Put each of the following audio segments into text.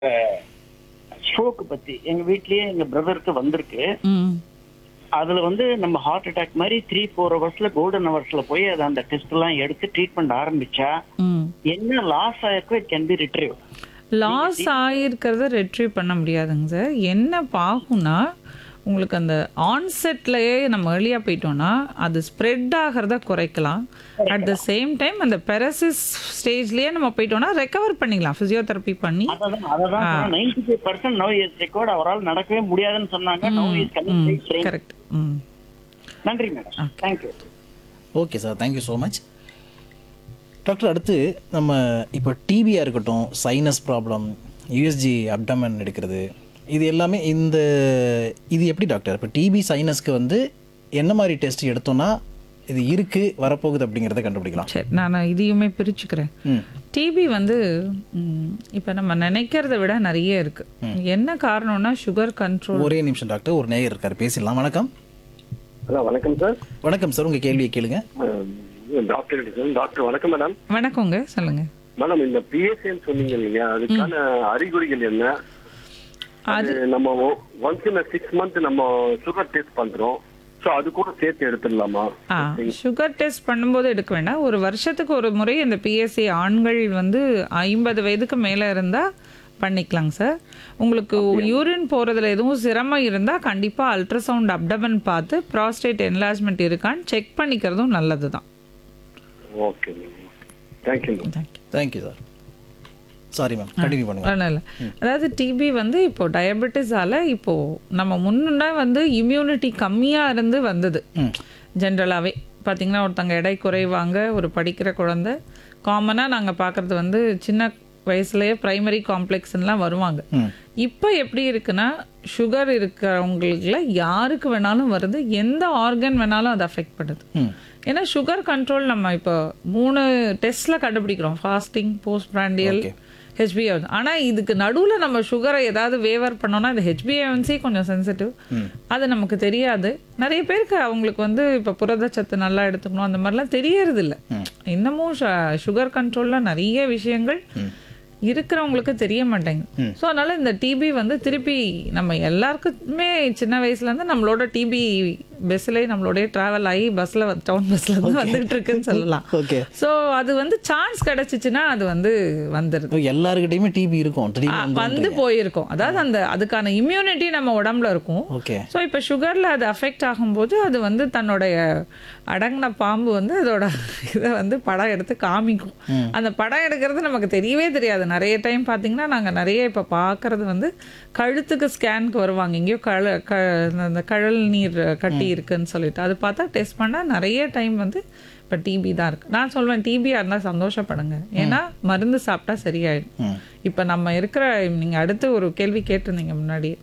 stroke பத்தி எங்க வீட்லயே எங்க பிரதருக்கு வந்திருக்கு ம் அதுல வந்து நம்ம ஹார்ட் அட்டாக் மாதிரி த்ரீ ஃபோர் ஹவர்ஸ்ல கோல்டன் ஹவர்ஸ்ல போய் அதை அந்த டெஸ்ட் எல்லாம் எடுத்து ட்ரீட்மெண்ட் ஆரம்பிச்சா ம் என்ன லாஸ் ஆயிருக்கோ it can be retrieve loss ஆகிருக்கிறத ரெட்ரீவ் பண்ண முடியாதுங்க சார் என்ன ஆகும்னா உங்களுக்கு அந்த ஆன்செட்லயே நம்ம ஏர்லியாக போயிட்டோம்னா அது ஸ்ப்ரெட் ஆகிறத குறைக்கலாம் அட் த சேம் டைம் அந்த பெரசிஸ் ஸ்டேஜ்லயே நம்ம போயிட்டோம்னா ரெக்கவர் பண்ணிக்கலாம் ஃபிசியோதெரப்பி பண்ணி அதான் அதான் ninety five percent no is record அவரால் நடக்கவே முடியாதுன்னு சொன்னாங்க நோ இஸ் கமிங் கரெக்ட் ம் நன்றி madam thank you okay sir thank you so much doctor அடுத்து நம்ம இப்போ டிபியாக இருக்கட்டும் சைனஸ் ப்ராப்ளம் யூஎஸ்ஜி அப்டமன் எடுக்கிறது இது எல்லாமே இந்த இது எப்படி டாக்டர் இப்போ டிபி சைனஸ்க்கு வந்து என்ன மாதிரி டெஸ்ட் எடுத்தோம்னா இது இருக்குது வரப்போகுது அப்படிங்கிறத கண்டுபிடிக்கலாம் சரி நான் இதையுமே பிரிச்சுக்கிறேன் ம் டிபி வந்து இப்போ நம்ம நினைக்கிறத விட நிறைய இருக்கு என்ன காரணம்னா சுகர் கண்ட்ரோல் ஒரே நிமிஷம் டாக்டர் ஒரு நேயர் இருக்கார் பேசிடலாம் வணக்கம் ஹலோ வணக்கம் சார் வணக்கம் சார் உங்கள் கேள்வியை கேளுங்க அஹ் டாக்டர் சார் டாக்டர் வணக்கம் மேடம் வணக்கங்க சொல்லுங்க மேடம் இந்த பிஎஸ்ஏன்னு சொன்னீங்க இல்லையா அதுக்கான அறிகுறிகள் என்ன அது நம்ம ஒன்ஸ் இன் சிக்ஸ் மந்த் நம்ம சுகர் டெஸ்ட் பண்றோம் ஸோ அது கூட சேர்த்து எடுத்துடலாமா ஆ சுகர் டெஸ்ட் பண்ணும்போது எடுக்க வேண்டாம் ஒரு வருஷத்துக்கு ஒரு முறை இந்த பிஎஸ்சி ஆண்கள் வந்து ஐம்பது வயதுக்கு மேலே இருந்தால் பண்ணிக்கலாங்க சார் உங்களுக்கு யூரின் போகிறதுல எதுவும் சிரமம் இருந்தால் கண்டிப்பாக அல்ட்ராசவுண்ட் அப்டமன் பார்த்து ப்ராஸ்டேட் என்லார்ஜ்மெண்ட் இருக்கான்னு செக் பண்ணிக்கிறதும் நல்லது தான் okay ma'am thank you ma'am thank you thank you sir sorry ma'am continue பண்ணுங்க அதனால அதாவது டிபி வந்து இப்போ டயபெட்டிஸால இப்போ நம்ம முன்ன வந்து இம்யூனிட்டி கம்மியா இருந்து வந்தது ஜென்ரலாகவே பார்த்தீங்கன்னா ஒருத்தங்க எடை குறைவாங்க ஒரு படிக்கிற குழந்தை காமனாக நாங்கள் பார்க்குறது வந்து சின்ன வயசுலயே பிரைமரி காம்ப்ளெக்ஸ்லாம் வருவாங்க இப்போ எப்படி இருக்குன்னா சுகர் இருக்கிறவங்களுக்குல யாருக்கு வேணாலும் வருது எந்த ஆர்கன் வேணாலும் அது அஃபெக்ட் பண்ணுது ஏன்னா சுகர் கண்ட்ரோல் நம்ம இப்போ மூணு டெஸ்ட்ல கண்டுபிடிக்கிறோம் ஃபாஸ்டிங் போஸ்ட் பிராண்டியல் ஹெச்பிஏ ஆனா இதுக்கு நடுவுல நம்ம சுகரை ஏதாவது வேவர் பண்ணோம்னா இந்த ஹெச்பிஏவன்சி கொஞ்சம் சென்சிட்டிவ் அது நமக்கு தெரியாது நிறைய பேருக்கு அவங்களுக்கு வந்து இப்போ புரதச்சத்து நல்லா எடுத்துக்கணும் அந்த மாதிரிலாம் தெரியறது இல்ல இன்னமும் சுகர் கண்ட்ரோல்ல நிறைய விஷயங்கள் இருக்கிறவங்களுக்கு தெரிய மாட்டேங்குது ஸோ அதனால இந்த டிபி வந்து திருப்பி நம்ம எல்லாருக்குமே சின்ன வயசுல இருந்து நம்மளோட டிபி பஸ்ல நம்மளோடய டிராவல் ஆகி பஸ்ல டவுன் பஸ்ல இருந்து வந்துட்டு இருக்குன்னு சொல்லலாம் ஓகே ஸோ அது வந்து சான்ஸ் கிடைச்சிச்சுன்னா அது வந்து வந்துருது எல்லாருக்கிட்டையுமே டிபி இருக்கும் திடீர்னு வந்து வந்து போயிருக்கும் அதாவது அந்த அதுக்கான இம்யூனிட்டி நம்ம உடம்புல இருக்கும் ஓகே ஸோ இப்போ சுகரில் அது அஃபெக்ட் ஆகும்போது அது வந்து தன்னுடைய அடங்கின பாம்பு வந்து அதோட இதை வந்து படம் எடுத்து காமிக்கும் அந்த படம் எடுக்கிறது நமக்கு தெரியவே தெரியாது நிறைய டைம் பார்த்தீங்கன்னா நாங்கள் நிறைய இப்போ பார்க்கறது வந்து கழுத்துக்கு ஸ்கேனுக்கு வருவாங்க எங்கேயோ கழ க அந்த கழல் நீர் கட்டி இருக்குன்னு சொல்லிட்டு அது பார்த்தா டெஸ்ட் பண்ணால் நிறைய டைம் வந்து இப்போ டிபி தான் இருக்கு நான் சொல்வேன் டிபியாக இருந்தால் சந்தோஷப்படுங்க ஏன்னா மருந்து சாப்பிட்டா சரியாயிடும் இப்போ நம்ம இருக்கிற நீங்கள் அடுத்து ஒரு கேள்வி கேட்டிருந்தீங்க முன்னாடி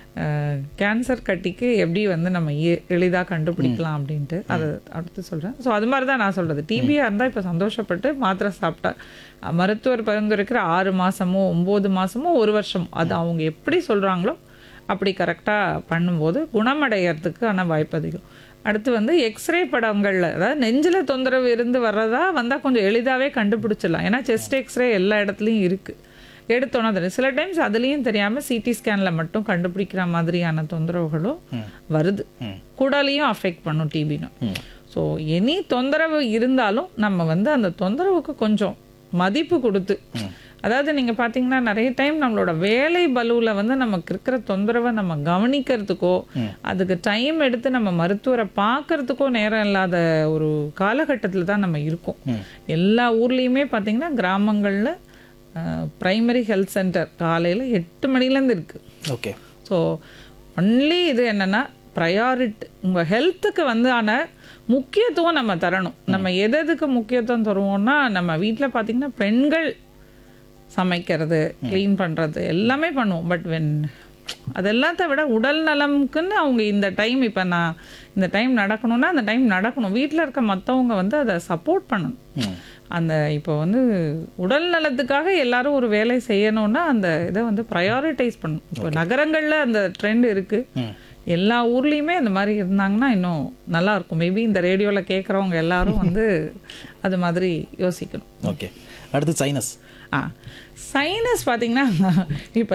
கேன்சர் கட்டிக்கு எப்படி வந்து நம்ம எளிதாக கண்டுபிடிக்கலாம் அப்படின்ட்டு அதை அடுத்து சொல்கிறேன் ஸோ அது மாதிரி தான் நான் சொல்கிறது டிபியாக இருந்தால் இப்போ சந்தோஷப்பட்டு மாத்திரை சாப்பிட்டா அஹ், மருத்துவர் பரிந்துரைக்கிற ஆறு மாதமோ ஒம்பது மாதமோ ஒரு வருஷம் அது அவங்க எப்படி சொல்கிறாங்களோ அப்படி கரெக்டாக பண்ணும்போது குணமடைகிறதுக்கான வாய்ப்பு அதிகம் அடுத்து வந்து எக்ஸ்ரே படங்களில் அதாவது நெஞ்சில் தொந்தரவு இருந்து வர்றதா வந்தால் கொஞ்சம் எளிதாகவே கண்டுபிடிச்சிடலாம் ஏன்னா செஸ்ட் எக்ஸ்ரே எல்லா இடத்துலையும் இருக்குது எடுத்தோன்னா தெரியும் சில டைம்ஸ் அதுலேயும் தெரியாமல் சிடி ஸ்கேனில் மட்டும் கண்டுபிடிக்கிற மாதிரியான தொந்தரவுகளும் வருது குடலையும் அஃபெக்ட் பண்ணும் டிபினும் ஸோ எனி தொந்தரவு இருந்தாலும் நம்ம வந்து அந்த தொந்தரவுக்கு கொஞ்சம் மதிப்பு கொடுத்து அதாவது நீங்க பாத்தீங்கன்னா நிறைய டைம் நம்மளோட வேலை பலுவில் வந்து நமக்கு இருக்கிற தொந்தரவை நம்ம கவனிக்கிறதுக்கோ அதுக்கு டைம் எடுத்து நம்ம மருத்துவரை பார்க்கறதுக்கோ நேரம் இல்லாத ஒரு காலகட்டத்தில் தான் நம்ம இருக்கோம் எல்லா ஊர்லேயுமே பார்த்தீங்கன்னா கிராமங்களில் பிரைமரி ஹெல்த் சென்டர் காலையில் எட்டு மணிலேருந்து இருக்குது ஓகே ஸோ ஒன்லி இது என்னன்னா ப்ரையாரிட்டி உங்கள் ஹெல்த்துக்கு வந்து ஆன முக்கியத்துவம் நம்ம தரணும் நம்ம எது எதுக்கு முக்கியத்துவம் தருவோம்னா நம்ம வீட்டில் பார்த்தீங்கன்னா பெண்கள் சமைக்கிறது க்ளீன் பண்ணுறது எல்லாமே பண்ணுவோம் பட் வென் அதெல்லாத்த விட உடல் நலமுக்குன்னு அவங்க இந்த டைம் இப்போ நான் இந்த டைம் நடக்கணும்னா அந்த டைம் நடக்கணும் வீட்டில் இருக்க மற்றவங்க வந்து அதை சப்போர்ட் பண்ணணும் அந்த இப்போ வந்து உடல் நலத்துக்காக எல்லாரும் ஒரு வேலை செய்யணும்னா அந்த இதை வந்து ப்ரையாரிட்டைஸ் பண்ணணும் இப்போ நகரங்களில் அந்த ட்ரெண்ட் இருக்கு எல்லா ஊர்லேயுமே இந்த மாதிரி இருந்தாங்கன்னா இன்னும் நல்லா இருக்கும் மேபி இந்த ரேடியோவில் கேட்குறவங்க எல்லாரும் வந்து அது மாதிரி யோசிக்கணும் ஓகே அடுத்து சைனஸ் ஆ சைனஸ் பார்த்தீங்கன்னா இப்போ